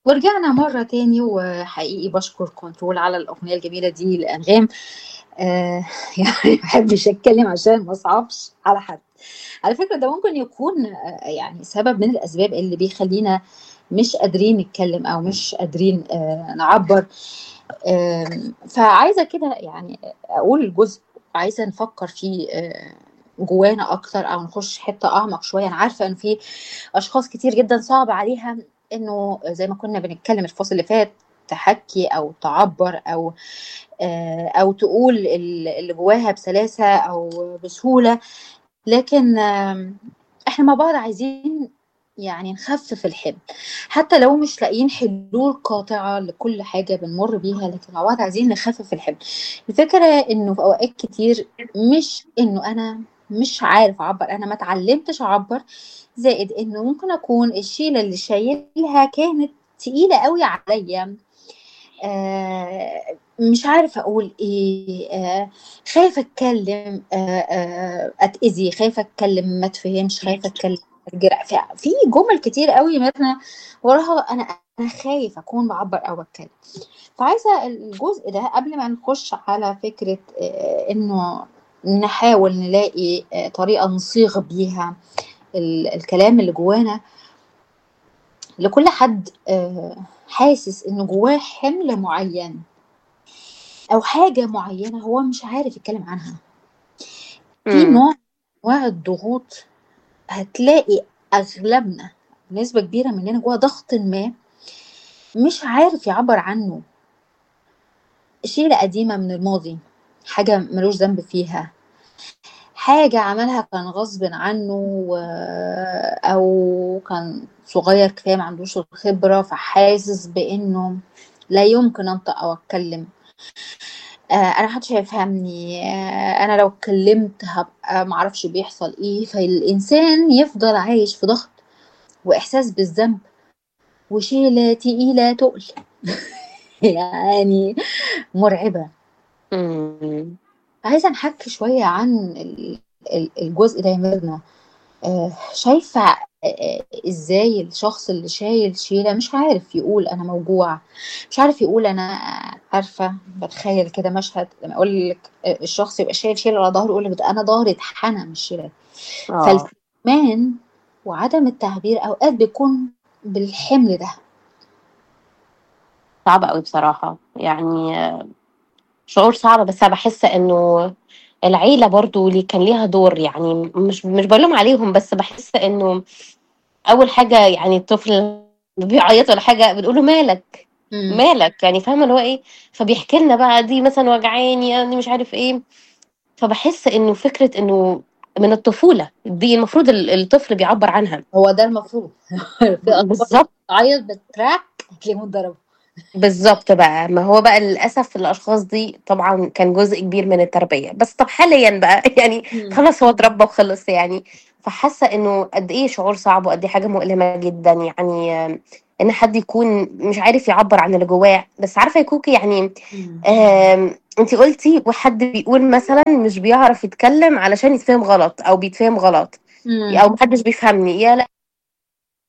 ورجعنا مرة تاني وحقيقي بشكر كنترول على الأغنية الجميلة دي لأنغام آه يعني ما بحبش أتكلم عشان ما أصعبش على حد على فكرة ده ممكن يكون آه يعني سبب من الأسباب اللي بيخلينا مش قادرين نتكلم أو مش قادرين آه نعبر آه فعايزة كده يعني أقول الجزء عايزة نفكر فيه آه جوانا أكتر أو نخش حتة أعمق شوية أنا عارفة إن في أشخاص كتير جدا صعب عليها انه زي ما كنا بنتكلم الفصل اللي فات تحكي او تعبر او او تقول اللي جواها بسلاسه او بسهوله لكن احنا مع بعض عايزين يعني نخفف الحمل حتى لو مش لاقيين حلول قاطعه لكل حاجه بنمر بيها لكن مع بعض عايزين نخفف الحمل الفكره انه في اوقات كتير مش انه انا مش عارف اعبر انا ما اتعلمتش اعبر زائد انه ممكن اكون الشيله اللي شايلها كانت تقيله قوي عليا آه مش عارفه اقول ايه آه خايفه اتكلم آه آه اتاذي خايفه اتكلم ما تفهمش خايفه اتكلم في جمل كتير قوي مثلا وراها انا انا خايف اكون بعبر او اتكلم فعايزه الجزء ده قبل ما نخش على فكره آه انه نحاول نلاقي آه طريقه نصيغ بيها الكلام اللي جوانا لكل حد حاسس انه جواه حمل معين او حاجه معينه هو مش عارف يتكلم عنها في نوع انواع الضغوط هتلاقي اغلبنا نسبه كبيره مننا جوه ضغط ما مش عارف يعبر عنه شيله قديمه من الماضي حاجه ملوش ذنب فيها حاجة عملها كان غصب عنه أو كان صغير كفاية ما عندوش الخبرة فحاسس بإنه لا يمكن أنطق أو أتكلم أنا محدش هيفهمني أنا لو اتكلمت هبقى معرفش بيحصل إيه فالإنسان يفضل عايش في ضغط وإحساس بالذنب وشيلة تقيلة تقل يعني مرعبة عايزه نحكي شويه عن الجزء ده يا ميرنا شايفه ازاي الشخص اللي شايل شيله مش عارف يقول انا موجوع مش عارف يقول انا عارفه بتخيل كده مشهد لما اقول لك الشخص يبقى شايل شيله على ظهره يقول لك انا ظهري اتحنى من الشيله فالكتمان وعدم التعبير اوقات بيكون بالحمل ده صعب قوي بصراحه يعني شعور صعب بس انا بحس انه العيله برضو اللي كان ليها دور يعني مش مش بلوم عليهم بس بحس انه اول حاجه يعني الطفل بيعيط ولا حاجه بنقول له مالك مم. مالك يعني فاهمه اللي هو ايه فبيحكي لنا بقى دي مثلا وجعاني يعني مش عارف ايه فبحس انه فكره انه من الطفوله دي المفروض ال- الطفل بيعبر عنها هو ده المفروض في اطفال بالظبط تعيط بتراك هتلاقيهم ضربوا بالظبط بقى ما هو بقى للاسف الاشخاص دي طبعا كان جزء كبير من التربيه بس طب حاليا بقى يعني مم. خلاص هو اتربى وخلص يعني فحاسه انه قد ايه شعور صعب وقد ايه حاجه مؤلمه جدا يعني آم، ان حد يكون مش عارف يعبر عن اللي جواه بس عارفه يا كوكي يعني مم. انت قلتي وحد بيقول مثلا مش بيعرف يتكلم علشان يتفهم غلط او بيتفهم غلط مم. او محدش بيفهمني يا لا